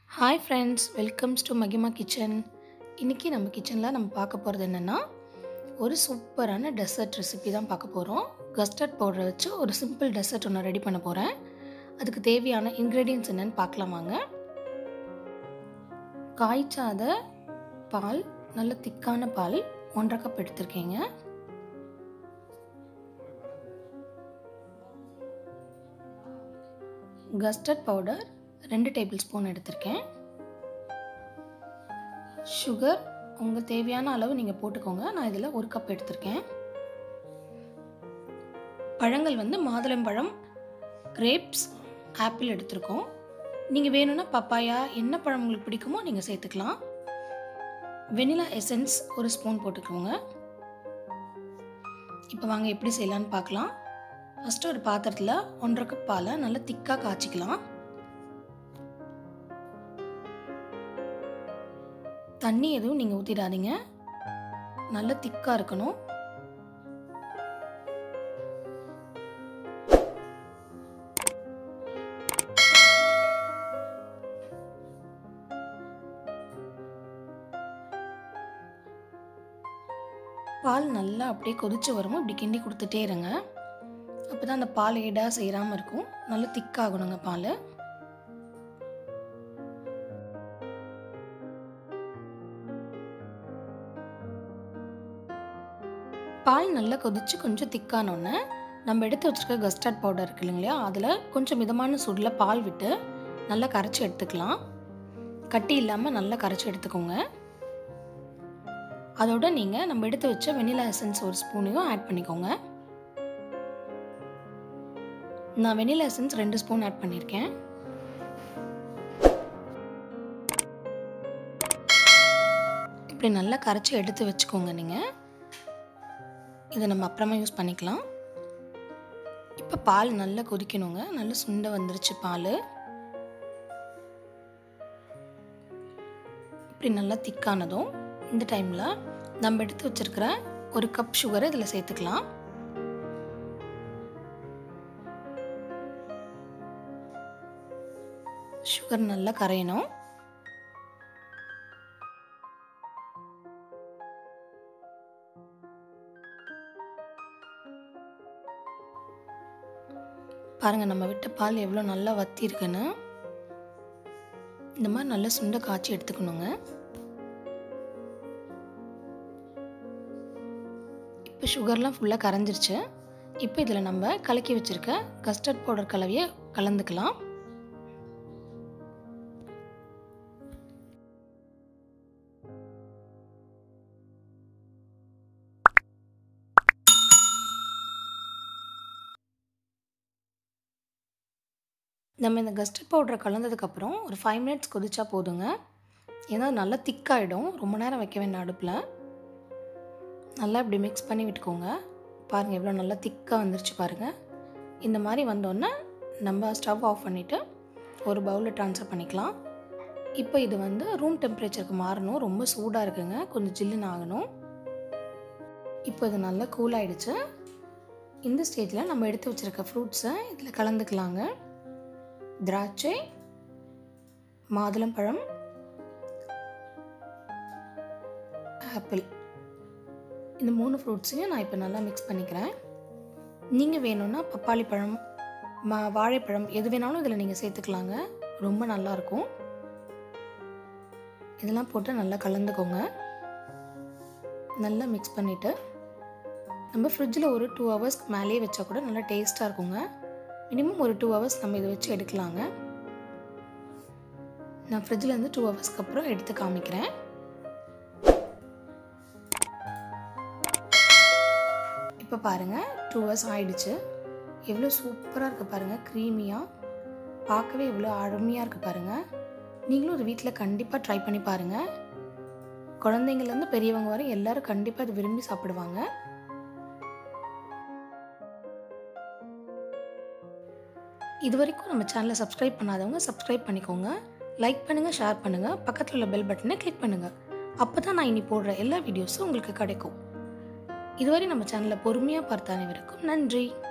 hi friends welcomes to மகிமா kitchen இன்றைக்கி நம்ம கிச்சனில் நம்ம பார்க்க போகிறது என்னென்னா ஒரு சூப்பரான டெசர்ட் ரெசிபி தான் பார்க்க போகிறோம் கஸ்டர்ட் பவுடரை வச்சு ஒரு சிம்பிள் டெசர்ட் ஒன்று ரெடி பண்ண போகிறேன் அதுக்கு தேவையான இன்க்ரீடியன்ஸ் என்னென்னு பார்க்கலாம் வாங்க காய்ச்சாத பால் நல்ல திக்கான பால் ஒன்றரை கப் எடுத்திருக்கீங்க கஸ்டர்ட் பவுடர் ரெண்டு டேபிள் ஸ்பூன் எடுத்திருக்கேன் சுகர் உங்கள் தேவையான அளவு நீங்கள் போட்டுக்கோங்க நான் இதில் ஒரு கப் எடுத்திருக்கேன் பழங்கள் வந்து மாதுளம்பழம் கிரேப்ஸ் ஆப்பிள் எடுத்திருக்கோம் நீங்கள் வேணும்னா பப்பாயா என்ன பழம் உங்களுக்கு பிடிக்குமோ நீங்கள் சேர்த்துக்கலாம் வெனிலா எசன்ஸ் ஒரு ஸ்பூன் போட்டுக்கோங்க இப்போ வாங்க எப்படி செய்யலான்னு பார்க்கலாம் ஃபஸ்ட்டு ஒரு பாத்திரத்தில் ஒன்றரை கப் பாலை நல்லா திக்காக காய்ச்சிக்கலாம் தண்ணி எதுவும் நீங்கள் ஊற்றிடாதீங்க நல்ல திக்காக இருக்கணும் பால் நல்லா அப்படியே கொதிச்சு வரும் இப்படி கிண்டி கொடுத்துட்டே இருங்க அப்போ தான் அந்த பால் ஏடாக செய்யாமல் இருக்கும் நல்லா திக்காகணுங்க பால் பால் நல்லா கொதிச்சு கொஞ்சம் திக்கானோன்னே நம்ம எடுத்து வச்சுருக்க கஸ்டர்ட் பவுடர் இருக்கு இல்லைங்களா அதில் கொஞ்சம் மிதமான சூடில் பால் விட்டு நல்லா கரைச்சி எடுத்துக்கலாம் கட்டி இல்லாமல் நல்லா கரைச்சி எடுத்துக்கோங்க அதோட நீங்கள் நம்ம எடுத்து வச்ச வெனிலா எசன்ஸ் ஒரு ஸ்பூனையும் ஆட் பண்ணிக்கோங்க நான் வெனிலா எசன்ஸ் ரெண்டு ஸ்பூன் ஆட் பண்ணியிருக்கேன் இப்படி நல்லா கரைச்சி எடுத்து வச்சுக்கோங்க நீங்கள் இதை நம்ம அப்புறமா யூஸ் பண்ணிக்கலாம் இப்போ பால் நல்லா கொதிக்கணுங்க நல்லா சுண்டை வந்துருச்சு பால் இப்படி நல்லா திக்கானதும் இந்த டைமில் நம்ம எடுத்து வச்சுருக்கிற ஒரு கப் சுகரை இதில் சேர்த்துக்கலாம் சுகர் நல்லா கரையணும் பாருங்கள் நம்ம விட்ட பால் எவ்வளோ நல்லா வத்தி இருக்குன்னு இந்த மாதிரி நல்லா சுண்டை காய்ச்சி எடுத்துக்கணுங்க இப்போ சுகர்லாம் ஃபுல்லாக கரைஞ்சிருச்சு இப்போ இதில் நம்ம கலக்கி வச்சுருக்க கஸ்டர்ட் பவுடர் கலவையை கலந்துக்கலாம் நம்ம இந்த கஸ்டர்ட் பவுடரை கலந்ததுக்கப்புறம் ஒரு ஃபைவ் மினிட்ஸ் கொதிச்சா போதுங்க ஏன்னா நல்லா திக்காகிடும் ரொம்ப நேரம் வைக்க வேண்டாம் அடுப்பில் நல்லா இப்படி மிக்ஸ் பண்ணி விட்டுக்கோங்க பாருங்கள் எவ்வளோ நல்லா திக்காக வந்துருச்சு பாருங்கள் இந்த மாதிரி வந்தோடனே நம்ம ஸ்டவ் ஆஃப் பண்ணிவிட்டு ஒரு பவுலில் ட்ரான்ஸ்ஃபர் பண்ணிக்கலாம் இப்போ இது வந்து ரூம் டெம்பரேச்சருக்கு மாறணும் ரொம்ப சூடாக இருக்குங்க கொஞ்சம் ஜில்லுன்னு ஆகணும் இப்போ இது நல்லா கூல் ஆகிடுச்சு இந்த ஸ்டேஜில் நம்ம எடுத்து வச்சுருக்க ஃப்ரூட்ஸை இதில் கலந்துக்கலாங்க திராட்சை மாதுளம்பழம் ஆப்பிள் இந்த மூணு ஃப்ரூட்ஸையும் நான் இப்போ நல்லா மிக்ஸ் பண்ணிக்கிறேன் நீங்கள் வேணும்னா பப்பாளி பழம் மா வாழைப்பழம் எது வேணாலும் இதில் நீங்கள் சேர்த்துக்கலாங்க ரொம்ப நல்லாயிருக்கும் இதெல்லாம் போட்டு நல்லா கலந்துக்கோங்க நல்லா மிக்ஸ் பண்ணிவிட்டு நம்ம ஃப்ரிட்ஜில் ஒரு டூ ஹவர்ஸ்க்கு மேலேயே வச்சா கூட நல்லா டேஸ்ட்டாக இருக்குங்க மினிமம் ஒரு டூ ஹவர்ஸ் நம்ம இதை வச்சு எடுக்கலாங்க நான் ஃப்ரிட்ஜில் டூ ஹவர்ஸ்க்கு அப்புறம் எடுத்து காமிக்கிறேன் இப்போ பாருங்கள் டூ ஹவர்ஸ் ஆயிடுச்சு எவ்வளோ சூப்பராக இருக்குது பாருங்கள் க்ரீமியாக பார்க்கவே எவ்வளோ அருமையாக இருக்குது பாருங்கள் நீங்களும் ஒரு வீட்டில் கண்டிப்பாக ட்ரை பண்ணி பாருங்கள் குழந்தைங்கள்லேருந்து பெரியவங்க வரை எல்லோரும் கண்டிப்பாக இது விரும்பி சாப்பிடுவாங்க இது வரைக்கும் நம்ம சேனலை சப்ஸ்கிரைப் பண்ணாதவங்க சப்ஸ்கிரைப் பண்ணிக்கோங்க லைக் பண்ணுங்கள் ஷேர் பண்ணுங்கள் பக்கத்தில் உள்ள பெல் பட்டனை கிளிக் பண்ணுங்கள் அப்போ தான் நான் இனி போடுற எல்லா வீடியோஸும் உங்களுக்கு கிடைக்கும் இதுவரை நம்ம சேனலை பொறுமையாக பார்த்த அனைவருக்கும் நன்றி